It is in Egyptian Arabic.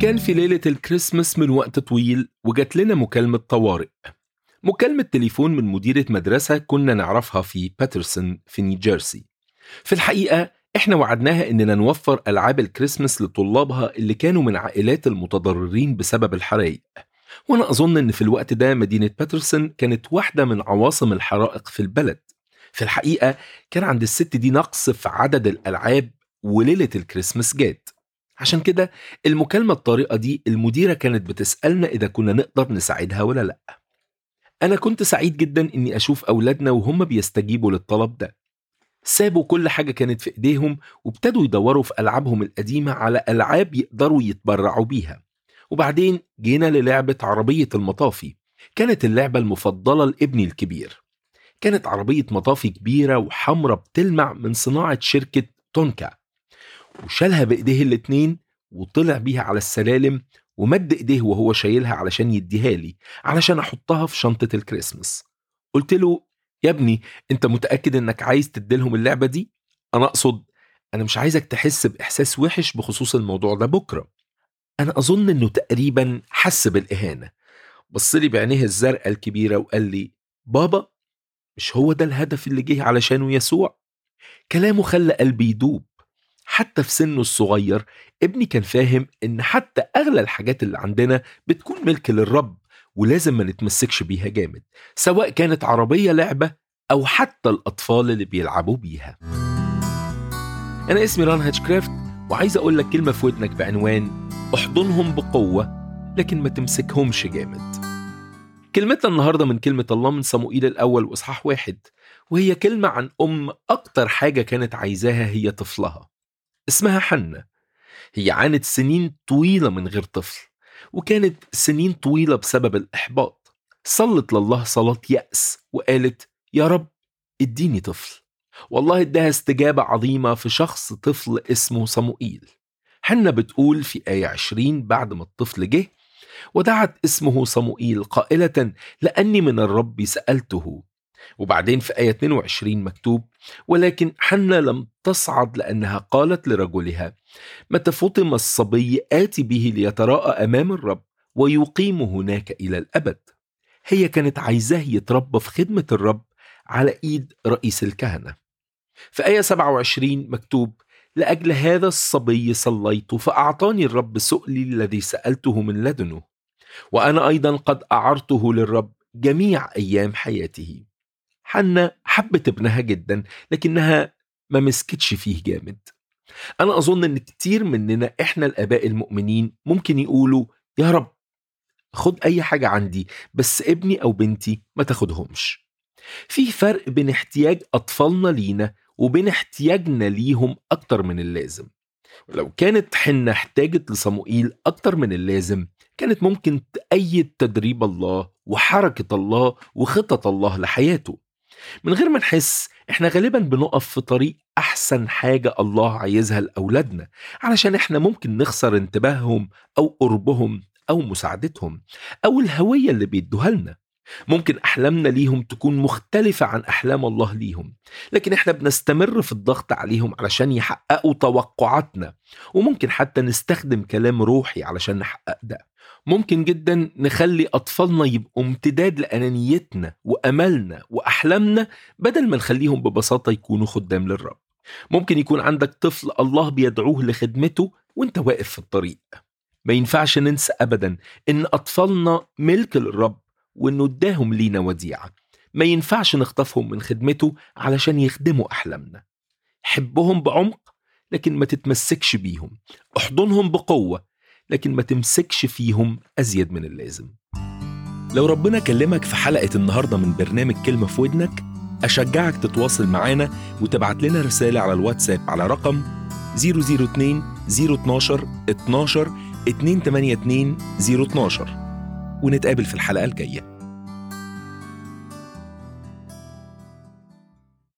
كان في ليلة الكريسماس من وقت طويل وجات لنا مكالمة طوارئ مكالمة تليفون من مديرة مدرسة كنا نعرفها في باترسون في نيوجيرسي في الحقيقة احنا وعدناها اننا نوفر العاب الكريسماس لطلابها اللي كانوا من عائلات المتضررين بسبب الحرائق وانا اظن ان في الوقت ده مدينة باترسون كانت واحدة من عواصم الحرائق في البلد في الحقيقة كان عند الست دي نقص في عدد الالعاب وليلة الكريسماس جات عشان كده المكالمة الطارئة دي المديرة كانت بتسألنا إذا كنا نقدر نساعدها ولا لأ أنا كنت سعيد جدا إني أشوف أولادنا وهم بيستجيبوا للطلب ده سابوا كل حاجة كانت في إيديهم وابتدوا يدوروا في ألعابهم القديمة على ألعاب يقدروا يتبرعوا بيها وبعدين جينا للعبة عربية المطافي كانت اللعبة المفضلة لابني الكبير كانت عربية مطافي كبيرة وحمرة بتلمع من صناعة شركة تونكا وشالها بايديه الاتنين وطلع بيها على السلالم ومد ايديه وهو شايلها علشان يديها لي علشان احطها في شنطة الكريسماس قلت له يا ابني انت متأكد انك عايز تديلهم اللعبة دي انا اقصد انا مش عايزك تحس باحساس وحش بخصوص الموضوع ده بكرة انا اظن انه تقريبا حس بالاهانة بص لي بعينيه الزرقاء الكبيرة وقال لي بابا مش هو ده الهدف اللي جه علشانه يسوع كلامه خلى قلبي يدوب حتى في سنه الصغير ابني كان فاهم ان حتى اغلى الحاجات اللي عندنا بتكون ملك للرب ولازم ما نتمسكش بيها جامد سواء كانت عربية لعبة او حتى الاطفال اللي بيلعبوا بيها انا اسمي ران هاتشكرافت وعايز اقول لك كلمة في ودنك بعنوان احضنهم بقوة لكن ما تمسكهمش جامد كلمتنا النهاردة من كلمة الله من صموئيل الأول وإصحاح واحد وهي كلمة عن أم أكتر حاجة كانت عايزاها هي طفلها اسمها حنة هي عانت سنين طويلة من غير طفل وكانت سنين طويلة بسبب الإحباط صلت لله صلاة يأس وقالت يا رب اديني طفل والله اداها استجابة عظيمة في شخص طفل اسمه صموئيل حنة بتقول في آية 20 بعد ما الطفل جه ودعت اسمه صموئيل قائلة لأني من الرب سألته وبعدين في آية 22 مكتوب ولكن حنة لم تصعد لأنها قالت لرجلها متى فطم الصبي آتي به ليتراءى أمام الرب ويقيم هناك إلى الأبد هي كانت عايزاه يتربى في خدمة الرب على إيد رئيس الكهنة في آية 27 مكتوب لأجل هذا الصبي صليت فأعطاني الرب سؤلي الذي سألته من لدنه وأنا أيضا قد أعرته للرب جميع أيام حياته حنة حبت ابنها جدا لكنها ما مسكتش فيه جامد أنا أظن إن كتير مننا إحنا الآباء المؤمنين ممكن يقولوا يا رب خد أي حاجة عندي بس ابني أو بنتي ما تاخدهمش في فرق بين احتياج أطفالنا لينا وبين احتياجنا ليهم أكتر من اللازم ولو كانت حنة احتاجت لصموئيل أكتر من اللازم كانت ممكن تأيد تدريب الله وحركة الله وخطط الله لحياته من غير ما نحس احنا غالبا بنقف في طريق احسن حاجة الله عايزها لأولادنا علشان احنا ممكن نخسر انتباههم او قربهم او مساعدتهم او الهوية اللي بيدوها لنا ممكن احلامنا ليهم تكون مختلفة عن احلام الله ليهم لكن احنا بنستمر في الضغط عليهم علشان يحققوا توقعاتنا وممكن حتى نستخدم كلام روحي علشان نحقق ده ممكن جدا نخلي أطفالنا يبقوا امتداد لأنانيتنا وأملنا وأحلامنا بدل ما نخليهم ببساطة يكونوا خدام للرب ممكن يكون عندك طفل الله بيدعوه لخدمته وانت واقف في الطريق ما ينفعش ننسى أبدا إن أطفالنا ملك للرب وإنه اداهم لينا وديعة ما ينفعش نخطفهم من خدمته علشان يخدموا أحلامنا حبهم بعمق لكن ما تتمسكش بيهم احضنهم بقوة لكن ما تمسكش فيهم أزيد من اللازم لو ربنا كلمك في حلقة النهاردة من برنامج كلمة في ودنك أشجعك تتواصل معانا وتبعت لنا رسالة على الواتساب على رقم 002 012 12 282 012 ونتقابل في الحلقة الجاية